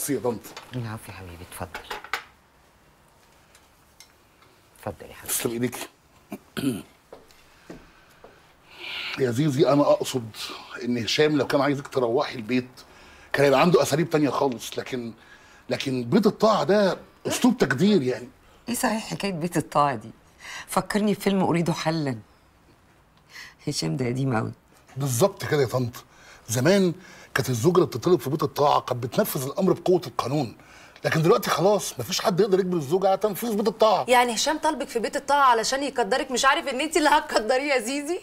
ميرسي يا طنط العفو يا حبيبي اتفضل اتفضل يا حبيبي تسلم ايديك يا زيزي انا اقصد ان هشام لو كان عايزك تروحي البيت كان هيبقى عنده اساليب تانية خالص لكن لكن بيت الطاعه ده اسلوب تقدير يعني ايه صحيح حكايه بيت الطاعه دي فكرني بفيلم اريد حلا هشام ده قديم قوي بالظبط كده يا طنط زمان كانت الزوجه اللي بتطلب في بيت الطاعه كانت بتنفذ الامر بقوه القانون لكن دلوقتي خلاص مفيش حد يقدر يجبر الزوجه على تنفيذ بيت الطاعه يعني هشام طالبك في بيت الطاعه علشان يقدرك مش عارف ان انت اللي هتقدريه يا زيزي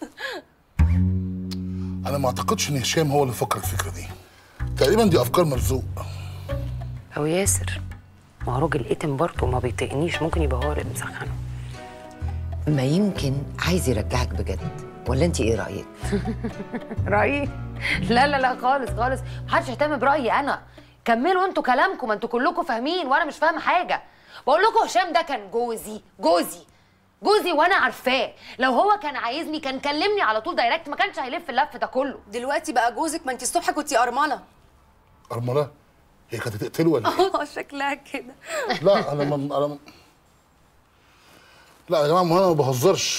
انا ما اعتقدش ان هشام هو اللي فكر الفكره دي تقريبا دي افكار مرزوق او ياسر ما هو راجل اتم برضه ما بيطيقنيش ممكن يبقى هو اللي مسخنه ما يمكن عايز يرجعك بجد ولا انت ايه رايك رايي لا لا لا خالص خالص محدش يهتم برايي انا كملوا انتوا كلامكم ما انتوا كلكم فاهمين وانا مش فاهمه حاجه بقول لكم هشام ده كان جوزي جوزي جوزي وانا عارفاه لو هو كان عايزني كان كلمني على طول دايركت ما كانش هيلف اللف ده كله دلوقتي بقى جوزك ما انت الصبح كنتي ارمله ارمله هي كانت هتقتله ولا ايه؟ اه شكلها كده لا انا ما انا ما... لا يا جماعه ما انا ما بهزرش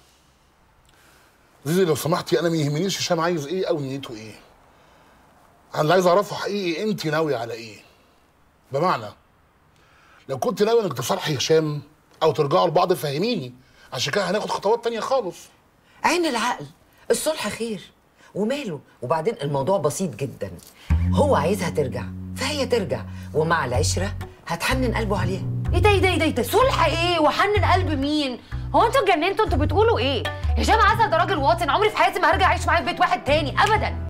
زيزي لو سمحتي انا ما يهمنيش هشام عايز ايه او نيته ايه انا اللي عايز اعرفه حقيقي انت ناويه على ايه بمعنى لو كنت ناوي انك تصالحي هشام او ترجعوا لبعض فهميني عشان كده هناخد خطوات تانية خالص عين العقل الصلح خير وماله وبعدين الموضوع بسيط جدا هو عايزها ترجع فهي ترجع ومع العشره هتحنن قلبه عليها ايه ده ايه ده ايه ده ايه ده صلح ايه وحنن قلب مين هو انتوا اتجننتوا انتوا بتقولوا ايه هشام عسل ده راجل واطن عمري في حياتي ما هرجع اعيش معاه في بيت واحد تاني ابدا